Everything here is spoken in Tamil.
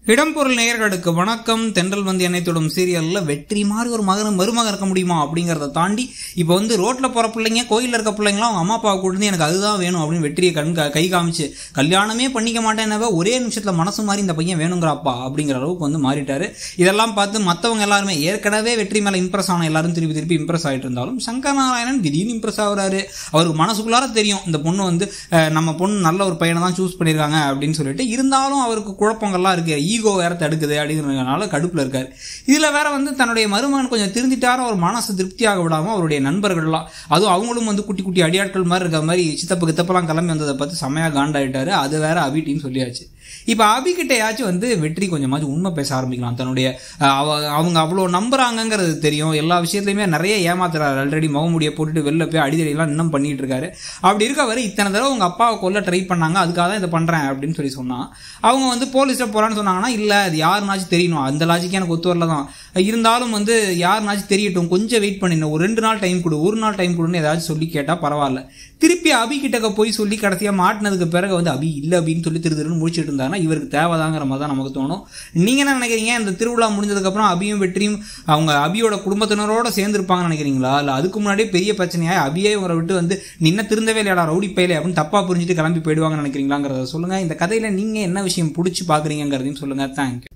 இடம்பொருள் நேயர்களுக்கு வணக்கம் தென்றல் வந்து என்னை தொடும் சீரியல்ல வெற்றி மாதிரி ஒரு மகன் மருமகன் இருக்க முடியுமா அப்படிங்கறத தாண்டி இப்போ வந்து ரோட்ல போற பிள்ளைங்க கோயில்ல இருக்க பிள்ளைங்களாம் அவங்க அம்மா அப்பா கூட்டு எனக்கு அதுதான் வேணும் அப்படின்னு வெற்றியை கண் கா- கை காமிச்சு கல்யாணமே பண்ணிக்க மாட்டேன்னவே ஒரே நிமிஷத்துல மனசு மாதிரி இந்த பையன் வேணுங்கிறப்பா அப்படிங்கிற அளவுக்கு வந்து மாறிட்டாரு இதெல்லாம் பார்த்து மத்தவங்க எல்லாருமே ஏற்கனவே வெற்றி மேல இம்ப்ரெஸ் ஆன எல்லாரும் திருப்பி திருப்பி இம்ப்ரெஸ் ஆயிட்டு இருந்தாலும் சங்கர் நாராயணன் திடீர்னு இம்ப்ரெஸ் ஆகுறாரு அவருக்கு மனசுக்குள்ளார தெரியும் இந்த பொண்ணு வந்து அஹ், நம்ம பொண்ணு நல்ல ஒரு பையனை தான் சூஸ் பண்ணியிருக்காங்க அப்படின்னு சொல்லிட்டு இருந்தாலும் அவருக்கு குழப்பங்கள்லாம் இருக்கு ஈகோ வேற தடுக்குது அப்படிங்கிறதுனால கடுப்புல இருக்காரு இதுல வேற வந்து தன்னுடைய மருமகன் கொஞ்சம் திருந்திட்டார ஒரு மனசு திருப்தியாக விடாம அவருடைய நண்பர்கள்லாம் அதுவும் அவங்களும் வந்து குட்டி குட்டி அடியாட்கள் மாதிரி இருக்க மாதிரி சித்தப்பு கித்தப்பெல்லாம் கிளம்பி வந்ததை பார்த்து செமையா காண்டாயிட்டாரு அது வேற அபிட்டின்னு சொல்லியாச்சு இப்போ அபிகிட்டையாச்சும் வந்து வெற்றி கொஞ்சமாச்சும் உண்மை பேச ஆரம்பிக்கலாம் தன்னுடைய அஹ், அவ- அவங்க அவ்வளோ நம்புறாங்கங்கிறது தெரியும் எல்லா விஷயத்துலையுமே நிறைய ஏமாத்துறாரு ஆல்ரெடி முகமுடியை போட்டுட்டு வெளில போய் அடிதடிலாம் இன்னும் பண்ணிட்டு இருக்காரு அப்படி இருக்க வரை இத்தனை தடவை உங்க அப்பாவை கொல்ல ட்ரை பண்ணாங்க அதுக்காக தான் இதை பண்றேன் அப்படின்னு சொல்லி சொன்னா அவங்க வந்து போலீஸ்ல போறான்னு சொன்னாங்கன்னா இல்ல அது யாருனாச்சும் தெரியணும் அந்த லாஜிக்கு எனக்கு ஒத்து வரல தான் இருந்தாலும் வந்து யாருனாச்சும் தெரியட்டும் கொஞ்சம் வெயிட் பண்ணிடணும் ஒரு ரெண்டு நாள் டைம் கொடு ஒரு நாள் டைம் கொடுன்னு ஏதாச்சும் சொல்லி கேட்டா பரவாயில்ல திருப்பி அபி கிட்டக்க போய் சொல்லி கடைசியா மாட்டினதுக்கு பிறகு வந்து அபி இல்ல அப்படின்னு சொல்லி திரு திருன்னு முடிச்சிட்டு இருந்தாருன்னா இவருக்கு தேவைதாங்கிற மாதிரி தான் நமக்கு தோணும் நீங்க என்ன நினைக்கிறீங்க இந்த திருவிழா முடிஞ்சதுக்கு அப்புறம் அபியும் வெற்றியும் அவங்க அபியோட குடும்பத்தினரோட சேர்ந்துருப்பாங்கன்னு நினைக்கிறீங்களா இல்ல அதுக்கு முன்னாடியே பெரிய பிரச்சனையா அபியே இவரை விட்டு வந்து நின்ன திருந்தவே இல்லையாடா ரவுடி பையலே அப்படின்னு தப்பா புரிஞ்சுட்டு கிளம்பி போயிடுவாங்கன்னு நினைக்கிறீங்களாங்கிறத சொல்லுங்க இந்த கதையில நீங்க என்ன விஷயம் பிடிச்சி பாக்குறீங்கிறதையும் சொல்லுங்க தேங்க்யூ